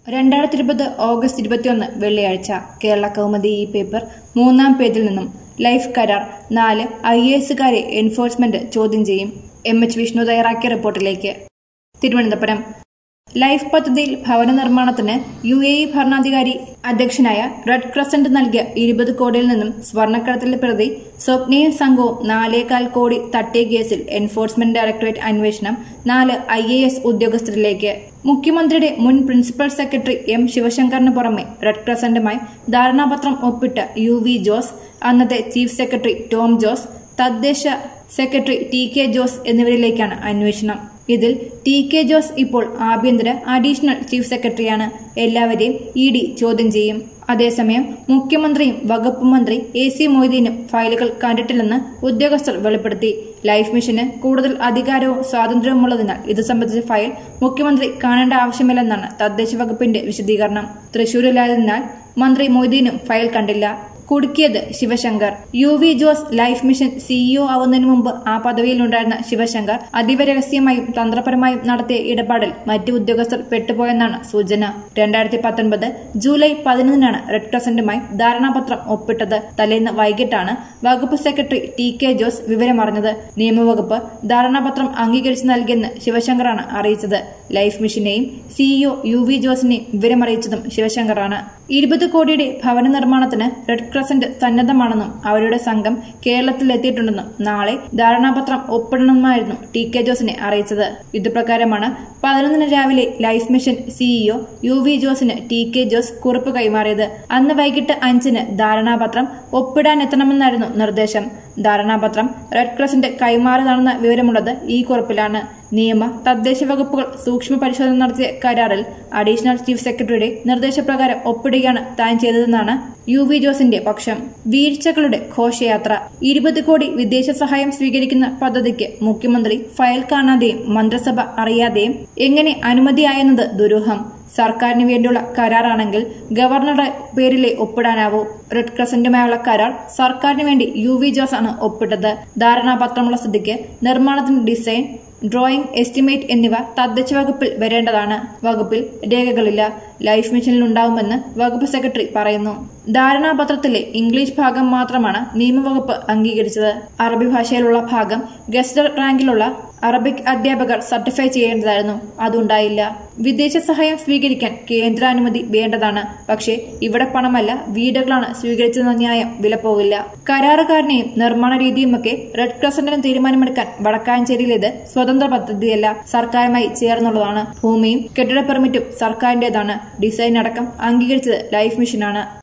രണ്ടായിരത്തി ഇരുപത് ഓഗസ്റ്റ് ഇരുപത്തിയൊന്ന് വെള്ളിയാഴ്ച കേരള കൗമുദി ഈ പേപ്പർ മൂന്നാം പേജിൽ നിന്നും ലൈഫ് കരാർ നാല് ഐ എ എസുകാരെ എൻഫോഴ്സ്മെന്റ് ചോദ്യം ചെയ്യും എം എച്ച് വിഷ്ണു തയ്യാറാക്കിയ റിപ്പോർട്ടിലേക്ക് തിരുവനന്തപുരം ലൈഫ് പദ്ധതിയിൽ ഭവന നിർമ്മാണത്തിന് യു എ ഇ ഭരണാധികാരി അധ്യക്ഷനായ റെഡ് ക്രസന്റ് നൽകിയ ഇരുപത് കോടിയിൽ നിന്നും സ്വർണ്ണക്കടത്തിലെ പ്രതി സ്വപ്നയും സംഘവും നാലേകാൽ കോടി തട്ടിയ കേസിൽ എൻഫോഴ്സ്മെന്റ് ഡയറക്ടറേറ്റ് അന്വേഷണം നാല് ഐ എ എസ് ഉദ്യോഗസ്ഥരിലേക്ക് മുഖ്യമന്ത്രിയുടെ മുൻ പ്രിൻസിപ്പൽ സെക്രട്ടറി എം ശിവശങ്കറിന് പുറമെ റെഡ് ക്രസന്റുമായി ധാരണാപത്രം ഒപ്പിട്ട യു വി ജോസ് അന്നത്തെ ചീഫ് സെക്രട്ടറി ടോം ജോസ് തദ്ദേശ സെക്രട്ടറി ടി കെ ജോസ് എന്നിവരിലേക്കാണ് അന്വേഷണം ഇതിൽ ടി കെ ജോസ് ഇപ്പോൾ ആഭ്യന്തര അഡീഷണൽ ചീഫ് സെക്രട്ടറിയാണ് എല്ലാവരെയും ഇ ഡി ചോദ്യം ചെയ്യും അതേസമയം മുഖ്യമന്ത്രിയും വകുപ്പ് മന്ത്രി എ സി മൊയ്തീനും ഫയലുകൾ കണ്ടിട്ടില്ലെന്ന് ഉദ്യോഗസ്ഥർ വെളിപ്പെടുത്തി ലൈഫ് മിഷന് കൂടുതൽ അധികാരവും സ്വാതന്ത്ര്യവുമുള്ളതിനാൽ ഇത് സംബന്ധിച്ച ഫയൽ മുഖ്യമന്ത്രി കാണേണ്ട ആവശ്യമില്ലെന്നാണ് തദ്ദേശ വകുപ്പിന്റെ വിശദീകരണം തൃശൂരിലായതിനാൽ മന്ത്രി മൊയ്തീനും ഫയൽ കണ്ടില്ല കുടുക്കിയത് Sivasankar U V Jose life mission CEO ആവുന്നതിന് മുമ്പ് ആ പദവിയിലുണ്ടായിരുന്ന ശിവശങ്കർ അതീവ രഹസ്യമായും തന്ത്രപരമായും നടത്തിയ ഇടപാടിൽ മറ്റു ഉദ്യോഗസ്ഥർ പെട്ടുപോയെന്നാണ് സൂചന രണ്ടായിരത്തി പത്തൊൻപത് ജൂലൈ പതിനൊന്നിനാണ് റെഡ് ക്രസന്റുമായി ധാരണാപത്രം ഒപ്പിട്ടത് തലേന്ന് വൈകിട്ടാണ് വകുപ്പ് സെക്രട്ടറി ടി കെ ജോസ് വിവരമറിഞ്ഞത് നിയമവകുപ്പ് ധാരണാപത്രം അംഗീകരിച്ചു നൽകിയെന്ന് ശിവശങ്കറാണ് അറിയിച്ചത് ലൈഫ് മിഷനെയും സിഇഒ യു വി ജോസിനെയും വിവരമറിയിച്ചതും ശിവശങ്കറാണ് ഇരുപത് കോടിയുടെ ഭവന നിർമ്മാണത്തിന് റെഡ് ക്രസന്റ് സന്നദ്ധമാണെന്നും അവരുടെ സംഘം കേരളത്തിലെത്തിയിട്ടുണ്ടെന്നും നാളെ ധാരണാപത്രം ഒപ്പിടണമെന്നായിരുന്നു ടി കെ ജോസിനെ അറിയിച്ചത് ഇതുപ്രകാരമാണ് പതിനൊന്നിന് രാവിലെ life mission CEO U V ജോസിന് ടി കെ ജോസ് കുറിപ്പ് കൈമാറിയത് അന്ന് വൈകിട്ട് അഞ്ചിന് ധാരണാപത്രം ഒപ്പിടാനെത്തണമെന്നായിരുന്നു നിർദ്ദേശം ധാരണാപത്രം റെഡ് ക്രസന്റ് കൈമാറിയതാണെന്ന വിവരമുള്ളത് ഈ കുറിപ്പിലാണ് നിയമ തദ്ദേശ വകുപ്പുകൾ സൂക്ഷ്മ പരിശോധന നടത്തിയ കരാറിൽ അഡീഷണൽ ചീഫ് സെക്രട്ടറിയുടെ നിർദ്ദേശപ്രകാരം ഒപ്പിടുകയാണ് താൻ ചെയ്തതെന്നാണ് യു വി ജോസിന്റെ പക്ഷം വീഴ്ചകളുടെ ഘോഷയാത്ര ഇരുപത് കോടി വിദേശ സഹായം സ്വീകരിക്കുന്ന പദ്ധതിക്ക് മുഖ്യമന്ത്രി ഫയൽ കാണാതെയും മന്ത്രിസഭ അറിയാതെയും എങ്ങനെ അനുമതിയായെന്നത് ദുരൂഹം സർക്കാരിന് വേണ്ടിയുള്ള കരാറാണെങ്കിൽ ഗവർണറുടെ പേരിലെ ഒപ്പിടാനാവൂ റെഡ് ക്രസന്റുമായുള്ള കരാർ സർക്കാരിന് വേണ്ടി യു വി ജോസ് ആണ് ഒപ്പിട്ടത് ധാരണാപത്രമുള്ള സ്ഥിതിക്ക് നിർമ്മാണത്തിന് ഡിസൈൻ ഡ്രോയിംഗ് എസ്റ്റിമേറ്റ് എന്നിവ തദ്ദേശ വകുപ്പിൽ വരേണ്ടതാണ് വകുപ്പിൽ രേഖകളില്ല ലൈഫ് മിഷനിൽ ഉണ്ടാവുമെന്ന് വകുപ്പ് സെക്രട്ടറി പറയുന്നു ധാരണാപത്രത്തിലെ ഇംഗ്ലീഷ് ഭാഗം മാത്രമാണ് നിയമവകുപ്പ് അംഗീകരിച്ചത് അറബി ഭാഷയിലുള്ള ഭാഗം ഗസ്റ്റർ റാങ്കിലുള്ള അറബിക് അധ്യാപകർ സർട്ടിഫൈ ചെയ്യേണ്ടതായിരുന്നു അതുണ്ടായില്ല വിദേശ സഹായം സ്വീകരിക്കാൻ കേന്ദ്രാനുമതി വേണ്ടതാണ് പക്ഷേ ഇവിടെ പണമല്ല വീടുകളാണ് സ്വീകരിച്ചതെന്ന ന്യായം വിലപ്പോകില്ല കരാറുകാരനെയും നിർമ്മാണ രീതിയുമൊക്കെ റെഡ് ക്രസന്റിന് തീരുമാനമെടുക്കാൻ വടക്കാഞ്ചേരിയിലേത് സ്വതന്ത്ര പദ്ധതിയല്ല സർക്കാരുമായി ചേർന്നുള്ളതാണ് ഭൂമിയും കെട്ടിട പെർമിറ്റും സർക്കാരിന്റേതാണ് ഡിസൈൻ അടക്കം അംഗീകരിച്ചത് ലൈഫ് മിഷനാണ്